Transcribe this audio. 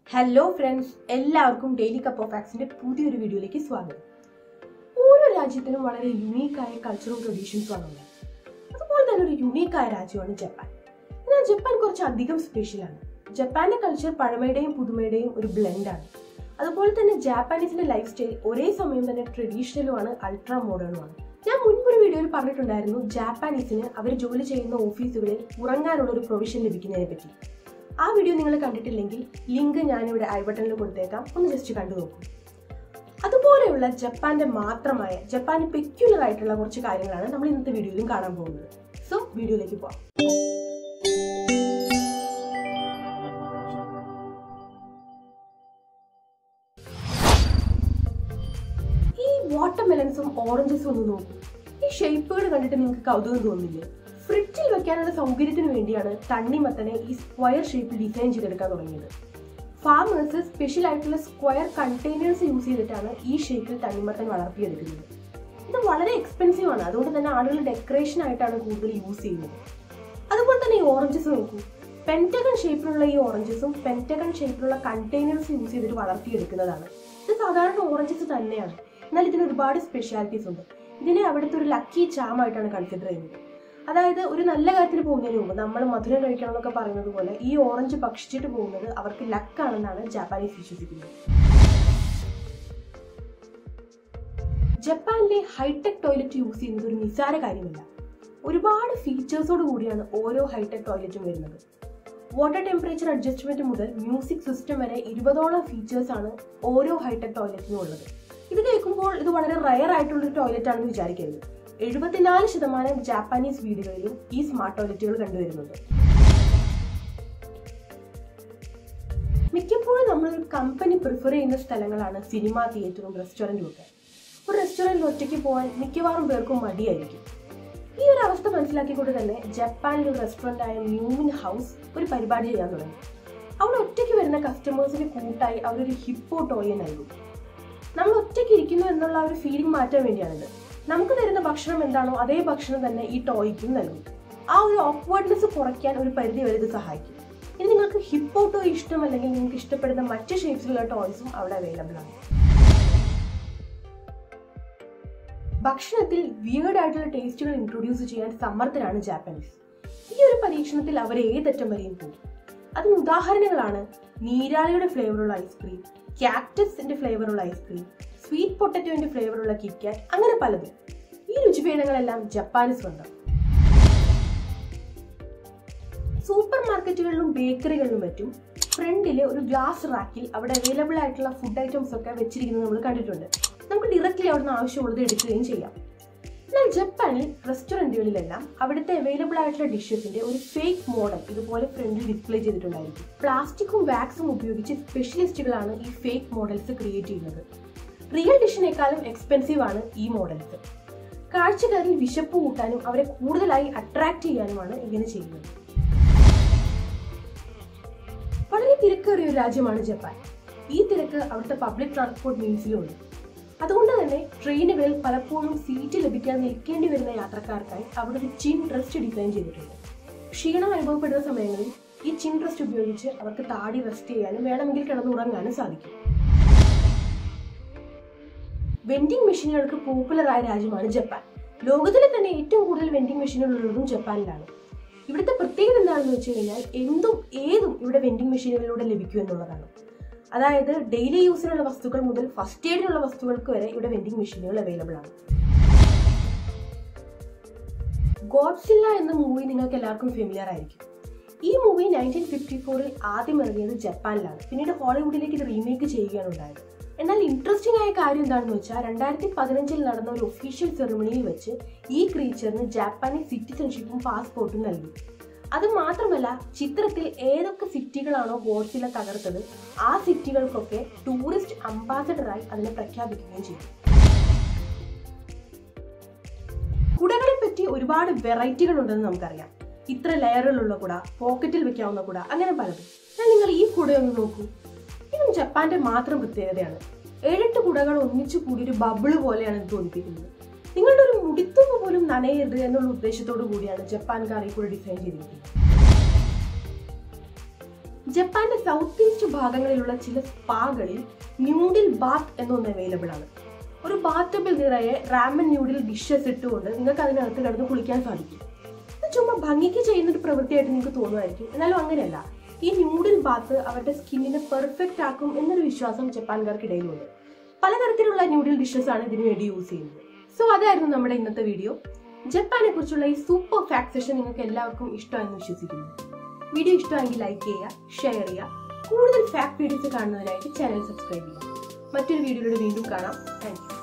hello friends എല്ലാവർക്കും daily cup of ഫാക്സിന്റെ പുതിയൊരു വീഡിയോയിലേക്ക് സ്വാഗതം ഓരോ രാജ്യത്തിനും വളരെ യുണീക്കായ കൾച്ചറും ട്രഡീഷൻസും ആണ് ഉള്ളത് അതുപോലെ തന്നെ ഒരു യുണീക്കായ രാജ്യമാണ് ജപ്പാൻ എന്നാൽ ജപ്പാൻ കുറച്ച് അധികം സ്പെഷ്യലാണ് ജപ്പാന്റെ കൾച്ചർ പഴമയുടെയും പുതുമയുടെയും ഒരു ബ്ലെൻഡാണ് അതുപോലെ തന്നെ ജാപ്പാനീസിന്റെ ലൈഫ് സ്റ്റൈൽ ഒരേ സമയം തന്നെ ട്രഡീഷണലുമാണ് അൾട്രാ മോഡേണുമാണ് ഞാൻ മുൻപൊരു വീഡിയോയിൽ പറഞ്ഞിട്ടുണ്ടായിരുന്നു ജാപ്പാനീസിന് അവർ ജോലി ചെയ്യുന്ന ഓഫീസുകളിൽ ഉറങ്ങാനുള്ള ഒരു പ്രൊവിഷൻ ലഭിക്കുന്നതിനെ പറ്റി ആ വീഡിയോ നിങ്ങൾ കണ്ടിട്ടില്ലെങ്കിൽ ലിങ്ക് ഞാനിവിടെ ഐ ബട്ടണിൽ കൊടുത്തേക്കാം ഒന്ന് ജസ്റ്റ് കണ്ടു നോക്കൂ അതുപോലെയുള്ള ജപ്പാന്റെ മാത്രമായ ജപ്പാന് പെക്യുലർ ആയിട്ടുള്ള കുറച്ച് കാര്യങ്ങളാണ് നമ്മൾ ഇന്നത്തെ വീഡിയോയിലും കാണാൻ പോകുന്നത് സോ വീഡിയോയിലേക്ക് പോവാം ഈ വാട്ടർ മെലൻസും ഓറഞ്ചസും ഒന്ന് നോക്കൂ ഈ ഷേപ്പുകൾ കണ്ടിട്ട് നിങ്ങൾക്ക് കൗതുകം തോന്നില്ലേ ഫ്രിഡ്ജിൽ വെക്കാനുള്ള സൗകര്യത്തിന് വേണ്ടിയാണ് തണ്ണിമത്തനെ ഈ സ്ക്വയർ ഷേപ്പിൽ ഡിസൈൻ ചെയ്തെടുക്കാൻ തുടങ്ങിയത് ഫാമേഴ്സ് സ്പെഷ്യൽ ആയിട്ടുള്ള സ്ക്വയർ കണ്ടെയ്നേഴ്സ് യൂസ് ചെയ്തിട്ടാണ് ഈ ഷേപ്പിൽ തണ്ണിമത്തൻ വളർത്തിയെടുക്കുന്നത് ഇത് വളരെ എക്സ്പെൻസീവ് ആണ് അതുകൊണ്ട് തന്നെ ആളുകൾ ഡെക്കറേഷൻ ആയിട്ടാണ് കൂടുതൽ യൂസ് ചെയ്യുന്നത് അതുപോലെ തന്നെ ഈ ഓറഞ്ചസ് നോക്കൂ പെൻറ്റഗൺ ഷേപ്പിലുള്ള ഈ ഓറഞ്ചസും പെൻറ്റഗൺ ഷേപ്പിലുള്ള കണ്ടെയ്നേഴ്സ് യൂസ് ചെയ്തിട്ട് വളർത്തിയെടുക്കുന്നതാണ് ഇത് സാധാരണ ഓറഞ്ചസ് തന്നെയാണ് എന്നാൽ ഇതിന് ഒരുപാട് സ്പെഷ്യാലിറ്റീസ് ഉണ്ട് ഇതിനെ അവിടുത്തെ ഒരു ലക്കി ചാമായിട്ടാണ് കൺസിഡർ ചെയ്യുന്നത് അതായത് ഒരു നല്ല കാര്യത്തിന് പോകുന്നതിന് മുമ്പ് നമ്മൾ മധുരം കഴിക്കണം എന്നൊക്കെ പറയുന്നത് പോലെ ഈ ഓറഞ്ച് ഭക്ഷിച്ചിട്ട് പോകുന്നത് അവർക്ക് ലക്കാണെന്നാണ് ജാപ്പാനീസ് വിശ്വസിക്കുന്നത് ജപ്പാനിലെ ഹൈടെക് ടോയ്ലറ്റ് യൂസ് ചെയ്യുന്നത് ഒരു നിസ്സാര കാര്യമല്ല ഒരുപാട് ഫീച്ചേഴ്സോട് കൂടിയാണ് ഓരോ ഹൈടെക് ടോയ്ലറ്റും വരുന്നത് വാട്ടർ ടെമ്പറേച്ചർ അഡ്ജസ്റ്റ്മെന്റ് മുതൽ മ്യൂസിക് സിസ്റ്റം വരെ ഇരുപതോളം ഫീച്ചേഴ്സ് ആണ് ഓരോ ഹൈടെക് ടോയ്ലറ്റിനും ഉള്ളത് ഇത് കേൾക്കുമ്പോൾ ഇത് വളരെ റയർ ആയിട്ടുള്ള ഒരു ടോയ്ലറ്റ് ആണെന്ന് വിചാരിക്കരുത് എഴുപത്തിനാല് ശതമാനം ജാപ്പാനീസ് വീടുകളിലും ഈ സ്മാർട്ട് ടോയ്ലറ്റുകൾ കണ്ടുവരുന്നുണ്ട് മിക്കപ്പോഴും നമ്മൾ ഒരു കമ്പനി പ്രിഫർ ചെയ്യുന്ന സ്ഥലങ്ങളാണ് സിനിമ തിയേറ്ററും റെസ്റ്റോറൻറ്റും ഒക്കെ ഒരു റെസ്റ്റോറൻറ്റിൽ ഒറ്റയ്ക്ക് പോകാൻ മിക്കവാറും പേർക്കും മടിയായിരിക്കും ഈ ഒരു അവസ്ഥ മനസ്സിലാക്കിക്കൊണ്ട് തന്നെ ജപ്പാനിലെ ഒരു റെസ്റ്റോറൻ്റ് ആയ മ്യൂമിൻ ഹൗസ് ഒരു പരിപാടി ചെയ്യാൻ തുടങ്ങി അവിടെ ഒറ്റയ്ക്ക് വരുന്ന കസ്റ്റമേഴ്സിന് കൂട്ടായി അവരൊരു ഹിപ്പോ ടോയെ നൽകും നമ്മൾ ഒറ്റയ്ക്ക് ഇരിക്കുന്നു എന്നുള്ള ഒരു ഫീലിംഗ് മാറ്റാൻ വേണ്ടിയാണിത് നമുക്ക് തരുന്ന ഭക്ഷണം എന്താണോ അതേ ഭക്ഷണം തന്നെ ഈ ടോയ്ക്കും നൽകും ആ ഒരു ഓക്വേർഡ്നെസ് കുറയ്ക്കാൻ ഒരു പരിധി വരെ ഇത് സഹായിക്കും ഇനി നിങ്ങൾക്ക് ഹിപ്പോ ടോയ് ഇഷ്ടമല്ലെങ്കിൽ നിങ്ങൾക്ക് ഇഷ്ടപ്പെടുന്ന മറ്റ് ഷേപ്സിലുള്ള ടോയ്സും അവിടെ അവൈലബിൾ ആണ് ഭക്ഷണത്തിൽ വിയേർഡ് ആയിട്ടുള്ള ടേസ്റ്റുകൾ ഇൻട്രൊഡ്യൂസ് ചെയ്യാൻ സമ്മർദ്ദരാണ് ജാപ്പനീസ് ഈ ഒരു പരീക്ഷണത്തിൽ അവർ ഏതറ്റം വരെയും പോകും അതിന് ഉദാഹരണങ്ങളാണ് നീരാളിയുടെ ഫ്ലേവറുള്ള ഐസ്ക്രീം ക്യാക്ടസിന്റെ ഫ്ലേവറുള്ള ഐസ്ക്രീം സ്വീറ്റ് പൊട്ടറ്റോന്റെ ഫ്ലേവറുള്ള കിറ്റ്കാറ്റ് അങ്ങനെ പലതും ഈ രുചിഭേദങ്ങളെല്ലാം ജപ്പാന് സ്വന്തം സൂപ്പർ മാർക്കറ്റുകളിലും ബേക്കറികളിലും മറ്റും ഫ്രണ്ടില് ഒരു ഗ്ലാസ് റാക്കിൽ അവിടെ അവൈലബിൾ ആയിട്ടുള്ള ഫുഡ് ഐറ്റംസ് ഒക്കെ വെച്ചിരിക്കുന്നത് നമ്മൾ കണ്ടിട്ടുണ്ട് നമുക്ക് ഡയറക്റ്റ്ലി അവിടുന്ന് ആവശ്യമുള്ളത് എടുക്കുകയും ചെയ്യാം എന്നാൽ ജപ്പാനിൽ റെസ്റ്റോറൻറ്റുകളിലെല്ലാം അവിടുത്തെ അവൈലബിൾ ആയിട്ടുള്ള ഡിഷസിന്റെ ഒരു ഫേക്ക് മോഡൽ ഇതുപോലെ ഫ്രണ്ടിൽ ഡിസ്പ്ലേ ചെയ്തിട്ടുണ്ടായിരിക്കും പ്ലാസ്റ്റിക്കും വാക്സും ഉപയോഗിച്ച് സ്പെഷ്യലിസ്റ്റുകളാണ് ഈ ഫേക്ക് മോഡൽസ് ക്രിയേറ്റ് ചെയ്യുന്നത് റിയൽ ഡിഷിനേക്കാളും എക്സ്പെൻസീവ് ആണ് ഈ മോഡൽസ് കാഴ്ചക്കാരിൽ വിശപ്പ് കൂട്ടാനും അവരെ കൂടുതലായി അട്രാക്ട് ചെയ്യാനുമാണ് ഇങ്ങനെ ചെയ്യുന്നത് വളരെ തിരക്കേറിയ ഒരു രാജ്യമാണ് ജപ്പാൻ ഈ തിരക്ക് അവിടുത്തെ പബ്ലിക് ട്രാൻസ്പോർട്ട് മീൻസിലുണ്ട് അതുകൊണ്ട് തന്നെ ട്രെയിനുകളിൽ പലപ്പോഴും സീറ്റ് ലഭിക്കാൻ നിൽക്കേണ്ടി വരുന്ന യാത്രക്കാർക്കായി അവിടെ ഒരു ചിൻ റെസ്റ്റ് ഡിസൈൻ ചെയ്തിട്ടുണ്ട് ക്ഷീണം അനുഭവപ്പെടുന്ന സമയങ്ങളിൽ ഈ ചിൻ റെസ്റ്റ് ഉപയോഗിച്ച് അവർക്ക് താടി റെസ്റ്റ് ചെയ്യാനും വേണമെങ്കിൽ കിടന്നുറങ്ങാനും സാധിക്കും വെൻഡിങ് മെഷീനുകൾക്ക് പോപ്പുലറായ രാജ്യമാണ് ജപ്പാൻ ലോകത്തിലെ തന്നെ ഏറ്റവും കൂടുതൽ വെൻഡിങ് മെഷീനുകൾ ഉള്ളതും ജപ്പാനിലാണ് ഇവിടുത്തെ പ്രത്യേകത എന്താണെന്ന് വെച്ച് കഴിഞ്ഞാൽ എന്തും ഏതും ഇവിടെ വെൻഡിങ് മെഷീനുകളിലൂടെ ലഭിക്കും എന്നുള്ളതാണ് അതായത് ഡെയിലി യൂസിനുള്ള വസ്തുക്കൾ മുതൽ ഫസ്റ്റ് എയ്ഡിനുള്ള വസ്തുക്കൾക്ക് വരെ ഇവിടെ വെൻഡിങ് മെഷീനുകൾ അവൈലബിൾ ആണ് ഗോഡ്സില്ല എന്ന മൂവി നിങ്ങൾക്ക് എല്ലാവർക്കും ഫെമിലിയർ ആയിരിക്കും ഈ മൂവി നയൻറ്റീൻ ഫിഫ്റ്റി ഫോറിൽ ആദ്യം ഇറങ്ങിയത് ജപ്പാനിലാണ് പിന്നീട് ഹോളിവുഡിലേക്ക് ഇത് റീമേക്ക് ചെയ്യുകയാണ് ഉണ്ടായത് എന്നാൽ ഇൻട്രസ്റ്റിംഗ് ആയ കാര്യം എന്താണെന്ന് വെച്ചാൽ രണ്ടായിരത്തി പതിനഞ്ചിൽ നടന്ന ഒരു ഒഫീഷ്യൽ സെറിമണിയിൽ വെച്ച് ഈ ക്രീച്ചറിന് ജാപ്പാനീസ് സിറ്റിസൺഷിപ്പും പാസ്പോർട്ടും നൽകി അത് മാത്രമല്ല ചിത്രത്തിൽ ഏതൊക്കെ സിറ്റികളാണോ ഗോഡ്സില തകർത്തത് ആ സിറ്റികൾക്കൊക്കെ ടൂറിസ്റ്റ് അംബാസഡറായി അതിനെ പ്രഖ്യാപിക്കുകയും ചെയ്തു കുടകളെ പറ്റി ഒരുപാട് വെറൈറ്റികൾ ഉണ്ടെന്ന് നമുക്കറിയാം ഇത്ര ലെയറുകളുള്ള കുട പോക്കറ്റിൽ വെക്കാവുന്ന കുട അങ്ങനെ പലതും എന്നാൽ നിങ്ങൾ ഈ കുടയൊന്ന് നോക്കൂ ഇതും ജപ്പാന്റെ മാത്രം പ്രത്യേകതയാണ് ഏഴെട്ട് കുടകൾ ഒന്നിച്ചു കൂടി ഒരു ബബിള് പോലെയാണ് ഇത് തോന്നിപ്പിക്കുന്നത് നിങ്ങളുടെ ഒരു മുടിത്തുമ്പ് പോലും നനയരുത് എന്നുള്ള ഉദ്ദേശത്തോടു കൂടിയാണ് ജപ്പാൻകാർ ഈ കൂടെ ഡിസൈൻ ചെയ്തിരിക്കുന്നത് ജപ്പാന്റെ സൗത്ത് ഈസ്റ്റ് ഭാഗങ്ങളിലുള്ള ചില സ്പാകളിൽ ന്യൂഡിൽ ബാത്ത് എന്നൊന്ന് അവൈലബിൾ ആണ് ഒരു ബാത്തബിൽ നിറയെ റാമൻ ന്യൂഡിൽ ഡിഷസ് ഇട്ടുകൊണ്ട് നിങ്ങൾക്ക് അതിനകത്ത് കിടന്ന് കുളിക്കാൻ സാധിക്കും ഇത് ചുമ്മാ ഭംഗിക്ക് ചെയ്യുന്ന ഒരു പ്രവൃത്തിയായിട്ട് നിങ്ങൾക്ക് തോന്നുമായിരിക്കും എന്നാലും അങ്ങനെയല്ല ഈ ന്യൂഡിൽ ബാത്ത് അവരുടെ സ്കിന്നിനെ പെർഫെക്റ്റ് ആക്കും എന്നൊരു വിശ്വാസം ജപ്പാൻകാർക്കിടയിലുണ്ട് പലതരത്തിലുള്ള ന്യൂഡിൽ ഡിഷസ് ആണ് ഇതിനു വേണ്ടി യൂസ് ചെയ്യുന്നത് സോ അതായിരുന്നു നമ്മുടെ ഇന്നത്തെ വീഡിയോ ജപ്പാനെ കുറിച്ചുള്ള ഈ സൂപ്പർ ഫാക്ട് സെഷൻ നിങ്ങൾക്ക് എല്ലാവർക്കും ഇഷ്ടമാണെന്ന് വിശ്വസിക്കുന്നു വീഡിയോ ഇഷ്ടമായെങ്കിൽ ലൈക്ക് ചെയ്യുക ഷെയർ ചെയ്യുക കൂടുതൽ ഫാക്ട് വീഡിയോസ് കാണുന്നതിനായിട്ട് ചാനൽ സബ്സ്ക്രൈബ് ചെയ്യുക മറ്റൊരു വീഡിയോയിലൂടെ വീണ്ടും കാണാം താങ്ക് യു